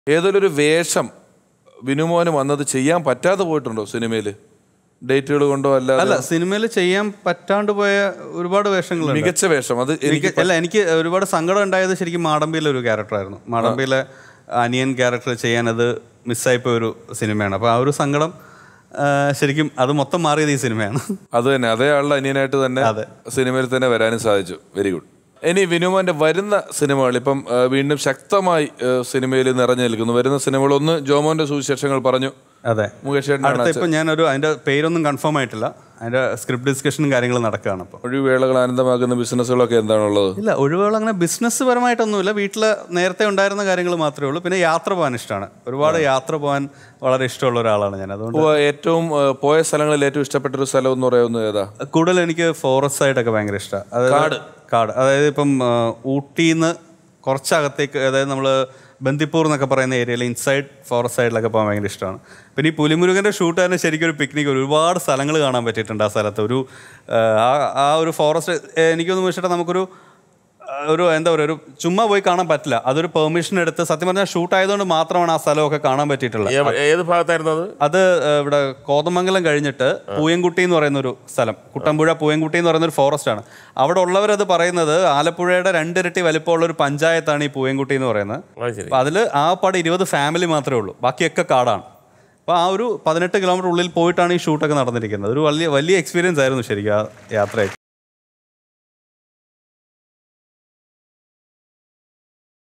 ഏതൊരു ഒരു വേഷം വിനുമോന് വന്നത് ചെയ്യാൻ പറ്റാതെ പോയിട്ടുണ്ടോ സിനിമയിൽ ഡേറ്റുകൾ കൊണ്ടോ അല്ലാതെ അല്ല സിനിമയിൽ ചെയ്യാൻ പറ്റാണ്ട് പോയ ഒരുപാട് വേഷങ്ങളുണ്ട് മികച്ച വേഷം അത് എനിക്ക് എനിക്ക് അല്ല എനിക്ക് ഒരുപാട് സങ്കടം ഉണ്ടായത് ശരിക്കും മാടമ്പിയിലെ ഒരു ക്യാരക്ടറായിരുന്നു മാടമ്പിയിലെ അനിയൻ ക്യാരക്ടർ ചെയ്യാൻ അത് മിസ്സായിപ്പോയ ഒരു സിനിമയാണ് അപ്പോൾ ആ ഒരു സങ്കടം ആ, ശരിക്കും അത് മൊത്തം മാറിയത് ഈ സിനിമയാണ് അത് തന്നെ അതേ ആളുടെ അനിയനായിട്ട് തന്നെ അതെ. സിനിമയിൽ തന്നെ വരാനും സാധിച്ചു വെരി ഗുഡ് ഇനി വിനുമോന്റെ വരുന്ന സിനിമകൾ ഇപ്പം ആ, വീണ്ടും ശക്തമായി സിനിമയിൽ നിറഞ്ഞു നിൽക്കുന്നു വരുന്ന സിനിമകൾ ഒന്ന് ജോമോന്റെ സുവിശേഷങ്ങൾ പറഞ്ഞു അതെ മുകേഷ് ചേട്ടനാണ് അടുത്ത ഇപ്പം ഞാനൊരു അതിൻ്റെ പേരൊന്നും കൺഫേം ആയിട്ടില്ല അതിൻ്റെ സ്ക്രിപ്റ്റ് ഡിസ്കഷനും കാര്യങ്ങളും നടക്കുകയാണ് ഇപ്പോൾ ഒഴിവേളകൾ ആനന്ദമാക്കുന്ന ബിസിനസ്സുകളൊക്കെ എന്താണുള്ളത് ഇല്ല ഒഴിവുകൾ അങ്ങനെ ബിസിനസ് പരമായിട്ടൊന്നുമില്ല വീട്ടിൽ നേരത്തെ ഉണ്ടായിരുന്ന കാര്യങ്ങൾ മാത്രമേ ഉള്ളൂ പിന്നെ യാത്ര പോകാൻ ഇഷ്ടമാണ് ഒരുപാട് യാത്ര പോകാൻ വളരെ ഇഷ്ടമുള്ള ഒരാളാണ് ഞാൻ അതുകൊണ്ട് ഇപ്പൊ ഏറ്റവും ആ, പോയ സ്ഥലങ്ങളിൽ ഏറ്റവും ഇഷ്ടപ്പെട്ട ഒരു സ്ഥലം എന്ന് പറയുന്നത് ഏതാ കൂടുതൽ എനിക്ക് ഫോറസ്റ്റ് സൈഡൊക്കെ ഭയങ്കര ഇഷ്ടമാണ് കാട് കാട് അതായത് ഇപ്പം ആ, ഊട്ടിന്ന് കുറച്ചകത്തേക്ക് അതായത് നമ്മൾ ബന്ദിപ്പൂർ എന്നൊക്കെ പറയുന്ന ഏരിയയിൽ ഇൻസൈഡ് ഫോറസ്റ്റ് സൈഡിലൊക്കെ പോകാൻ ഭയങ്കര ഇഷ്ടമാണ് പിന്നെ ഈ പുലിമുരുകൻ്റെ ഷൂട്ട് തന്നെ ശരിക്കും ഒരു പിക്നിക് ഒരുപാട് സ്ഥലങ്ങൾ കാണാൻ പറ്റിയിട്ടുണ്ട് ആ സ്ഥലത്ത് ഒരു ആ, ആ- ആ ഒരു ഫോറസ്റ്റ് എനിക്കൊന്ന് വെച്ചിട്ട് നമുക്കൊരു ആ, ഒരു എന്താ പറയുക ഒരു ചുമ്മാ പോയി കാണാൻ പറ്റില്ല അതൊരു പെർമിഷൻ എടുത്ത് സത്യം പറഞ്ഞാൽ ഷൂട്ട് ആയതുകൊണ്ട് മാത്രമാണ് ആ സ്ഥലമൊക്കെ കാണാൻ പറ്റിയിട്ടുള്ളത് ഏ- ഏത് ഭാഗത്തായിരുന്നു അത് അത് ഏഹ്, ഇവിടെ കോതമംഗലം കഴിഞ്ഞിട്ട് പൂയംകുട്ടി എന്ന് പറയുന്ന ഒരു സ്ഥലം കുട്ടമ്പുഴ പൂയംകുട്ടി എന്ന് പറയുന്ന ഒരു ഫോറസ്റ്റ് ആണ് അവിടെ ഉള്ളവരത് പറയുന്നത് ആലപ്പുഴയുടെ രണ്ടിരട്ടി വലിപ്പമുള്ള ഒരു പഞ്ചായത്താണ് ഈ പൂയംകുട്ടി എന്ന് പറയുന്നത് അത് ശരി അപ്പോൾ അതിൽ ആ പാട് ഇരുപത് ഫാമിലി മാത്രമേ ഉള്ളൂ ബാക്കിയൊക്കെ കാടാണ് അപ്പോൾ ആ ഒരു പതിനെട്ട് കിലോമീറ്റർ ഉള്ളിൽ പോയിട്ടാണ് ഈ ഷൂട്ടൊക്കെ നടന്നിരിക്കുന്നത് ഒരു വലിയ വലിയ എക്സ്പീരിയൻസ് ആയിരുന്നു ശരിക്കും ആ യാത്രയൊക്കെ